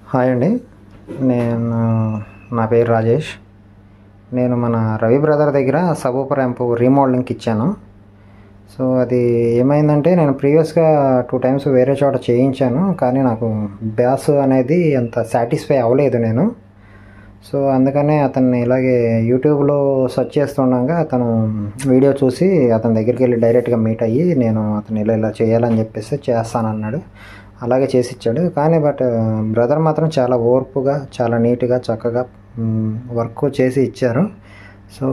Hi అండి నేను నా పేరు రాజేష్ నేను మన రవి బ్రదర్ దగ్గర సబూపర్ ర్యాంపు రీమోడలింగ్కి ఇచ్చాను సో అది ఏమైందంటే నేను ప్రీవియస్గా టూ టైమ్స్ వేరే చోట చేయించాను కానీ నాకు బ్యాస్ అనేది అంత సాటిస్ఫై అవ్వలేదు నేను సో అందుకనే అతన్ని ఇలాగే యూట్యూబ్లో సెర్చ్ చేస్తుండగా అతను వీడియో చూసి అతని దగ్గరికి వెళ్ళి డైరెక్ట్గా మీట్ అయ్యి నేను అతను ఇలా ఇలా చేయాలని చెప్పేసి చేస్తానన్నాడు అలాగే చేసి ఇచ్చాడు కానీ బట్ బ్రదర్ మాత్రం చాలా ఓర్పుగా చాలా నీట్గా చక్కగా వర్క్ చేసి ఇచ్చారు సో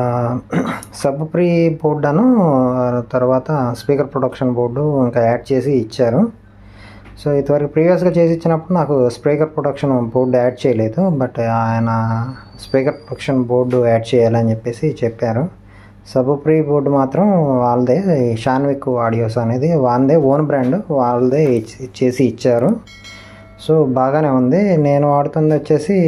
సబ్ ప్రీ బోర్డును తర్వాత స్పీకర్ ప్రొడక్షన్ బోర్డు ఇంకా యాడ్ చేసి ఇచ్చారు సో ఇదివరకు ప్రీవియస్గా చేసి ఇచ్చినప్పుడు నాకు స్పీకర్ ప్రొడక్షన్ బోర్డు యాడ్ చేయలేదు బట్ ఆయన స్పీకర్ ప్రొడక్షన్ బోర్డు యాడ్ చేయాలని చెప్పేసి చెప్పారు సబ్ ప్రీ బోర్డు మాత్రం వాళ్ళదే షాన్విక్ ఆడియోస్ అనేది వాళ్ళదే ఓన్ బ్రాండ్ వాళ్ళదే ఇచ్చి- చేసి ఇచ్చారు సో బాగానే ఉంది నేను వాడుతుంది వచ్చేసి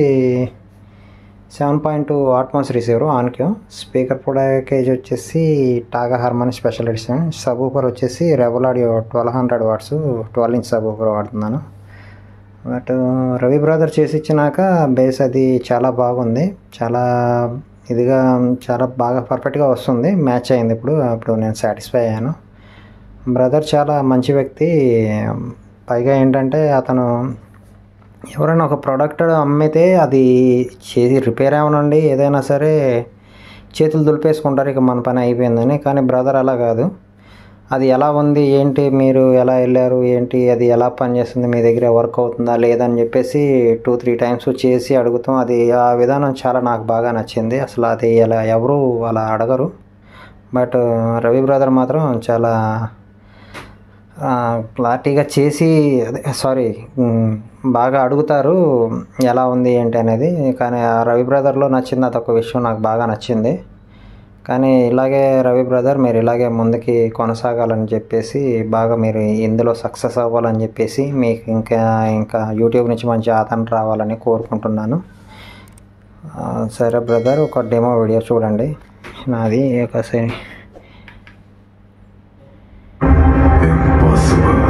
seven point two Atmos receiver Onkyo speaker package వచ్చేసి Taga harmony special edition subwoofer వచ్చేసి Rebel Audio twelve hundred watts twelve inch subwoofer వాడుతున్నాను బట్ రవి బ్రదర్ చేసి ఇచ్చినాక బేస్ అది చాలా బాగుంది చాలా ఇదిగా చాలా బాగా పర్ఫెక్ట్గా వస్తుంది మ్యాచ్ అయింది ఇప్పుడు అప్పుడు నేను సాటిస్ఫై అయ్యాను బ్రదర్ చాలా మంచి వ్యక్తి పైగా ఏంటంటే అతను ఎవరైనా ఒక ప్రోడక్ట్ అమ్మితే అది చేసి రిపేర్ అవనండి ఏదైనా సరే చేతులు దులిపేసుకుంటారు ఇక మన పని అయిపోయిందని కానీ బ్రదర్ అలా కాదు అది ఎలా ఉంది ఏంటి మీరు ఎలా వెళ్ళారు ఏంటి అది ఎలా పనిచేస్తుంది మీ దగ్గర వర్క్ అవుతుందా లేదని చెప్పేసి టూ త్రీ టైమ్స్ చేసి అడుగుతాం అది ఆ విధానం చాలా నాకు బాగా నచ్చింది అసలు అది ఎలా ఎవరు అలా అడగరు బట్ రవి బ్రదర్ మాత్రం చాలా ఆ, క్లారిటీగా చేసి అదే సారీ ఉమ్, బాగా అడుగుతారు ఎలా ఉంది ఏంటి అనేది కానీ ఆ రవి బ్రదర్లో నచ్చింది అదొక విషయం నాకు బాగా నచ్చింది కానీ ఇలాగే రవి బ్రదర్ మీరు ఇలాగే ముందుకి కొనసాగాలని చెప్పేసి బాగా మీరు ఇందులో సక్సెస్ అవ్వాలని చెప్పేసి మీకు ఇంకా ఇంకా యూట్యూబ్ నుంచి మంచి ఆదరణ రావాలని కోరుకుంటున్నాను ఆ, సరే బ్రదర్ ఒక డెమో వీడియో చూడండి నాది ఒకసారి Impossible.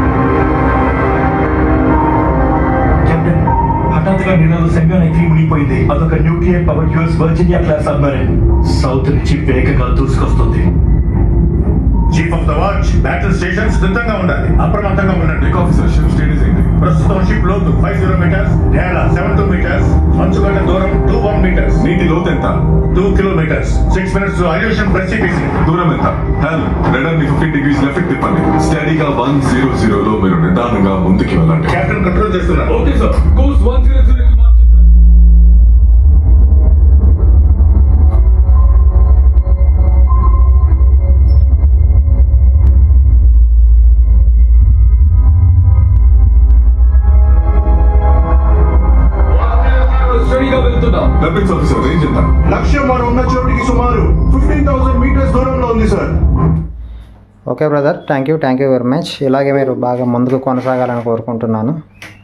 కెప్టెన్ హఠాత్తుగా నిన్నలో సెంగా నైత్రి మునిగిపోయింది అదొక nuclear power US Virginia class submarine south నుంచి వేగంగా దూసుకొస్తుంది chief of the watch battle station సిద్ధంగా ఉండాలి అప్రమత్తంగా ఉండండి Big officer, ship status ఏంటి ప్రస్తుతం షిప్ లోతు ఫైవ్ జీరో మీటర్స్ నేల సెవెన్ టూ మీటర్స్ మంచుగడ్డ దూరం టూ వన్ మీటర్స్ నీటి లోతు ఎంత two kilometres six minutes Aleutian precipice దూరం ఎంత హెల్ రెడర్ ని ఫిఫ్టీన్ డిగ్రీస్ లెఫ్ట్ తిప్పండి స్టడీగా వన్ జీరో జీరోలో మీరు నిదానంగా ముందుకి వెళ్ళండి కెప్టెన్ కంట్రోల్ చేస్తున్నారు okay sir course one zero zero స్టడీగా వెళ్తున్నా డబ్బింగ్స్ ఆఫీసర్ రేంజ్ ఎంత లక్ష్యం మనం ఉన్న చోటికి సుమారు ఫిఫ్టీన్ థౌసండ్ మీటర్స్ దూరంలో ఉంది sir okay brother thank you thank you very much ఇలాగే మీరు బాగా ముందుకు కొనసాగాలని కోరుకుంటున్నాను